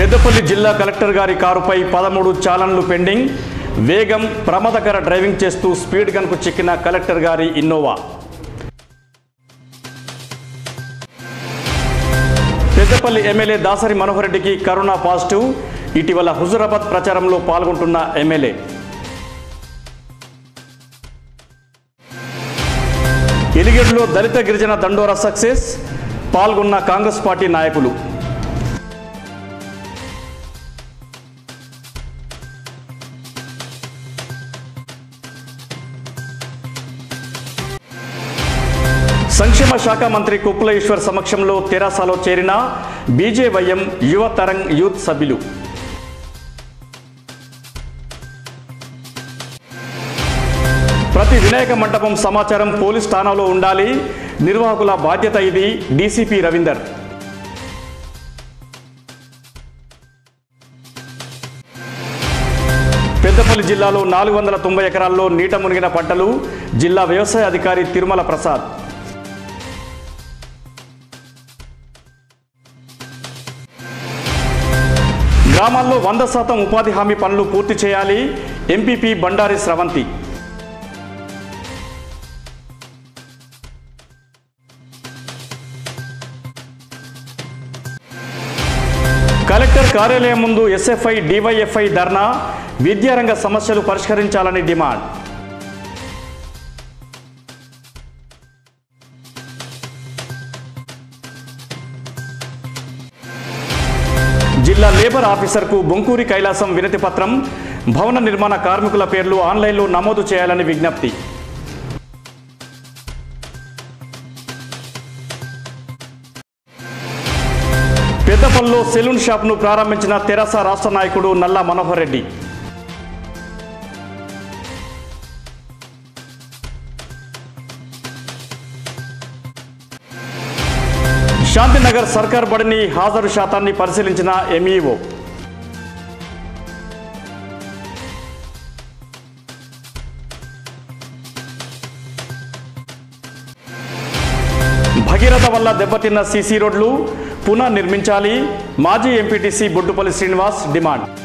పెద్దపల్లి జిల్లా కలెక్టర్ గారి కారుపై పదమూడు చాలన్లు పెండింగ్ వేగం ప్రమాదకర డ్రైవింగ్ చేస్తూ స్పీడ్ గన్కు చిక్కిన కలెక్టర్ గారి ఇన్నోవా పెద్దపల్లి ఎమ్మెల్యే దాసరి మనోహర్ రెడ్డికి కరోనా పాజిటివ్ ఇటీవల హుజురాబాద్ ప్రచారంలో పాల్గొంటున్న ఎమ్మెల్యే ఎలిగేడులో దళిత గిరిజన దండోరా సక్సెస్ పాల్గొన్న కాంగ్రెస్ పార్టీ నాయకులు సంక్షేమ శాఖ మంత్రి కుక్కుల ఈశ్వర్ సమక్షంలో తెరాసలో చేరిన బీజేవైఎం యువ తరంగ్ యూత్ సభ్యులు ప్రతి వినాయక మండపం సమాచారం పోలీస్ స్థానంలో ఉండాలి నిర్వాహకుల బాధ్యత ఇది డీసీపీ రవీందర్ పెద్దపల్లి జిల్లాలో నాలుగు వందల తొంభై ఎకరాల్లో నీట మునిగిన పంటలు జిల్లా వ్యవసాయ అధికారి తిరుమల ప్రసాద్ గ్రామాల్లో వంద శాతం ఉపాధి హామీ పనులు పూర్తి చేయాలి ఎంపీపీ బండారి స్రవంతి కలెక్టర్ కార్యాలయం ముందు ఎస్ఎఫ్ఐ డివైఎఫ్ఐ ధర్నా విద్యారంగ సమస్యలు పరిష్కరించాలని డిమాండ్ జిల్లా లేబర్ ఆఫీసర్కు బొంకూరి కైలాసం వినతి పత్రం భవన నిర్మాణ కార్మికుల పేర్లు ఆన్లైన్లో నమోదు చేయాలని విజ్ఞప్తి పెద్దపల్లిలో సెలూన్ షాప్ను ప్రారంభించిన తెరాస రాష్ట్ర నాయకుడు నల్లా మనోహర్ రెడ్డి శాంతినగర్ సర్కార్ బడిని హాజరు శాతాన్ని పరిశీలించిన ఎంఈఓ భగీరథ వల్ల దెబ్బతిన్న సీసీ రోడ్లు పునః నిర్మించాలి మాజీ ఎంపీటీసీ బొడ్డుపల్లి శ్రీనివాస్ డిమాండ్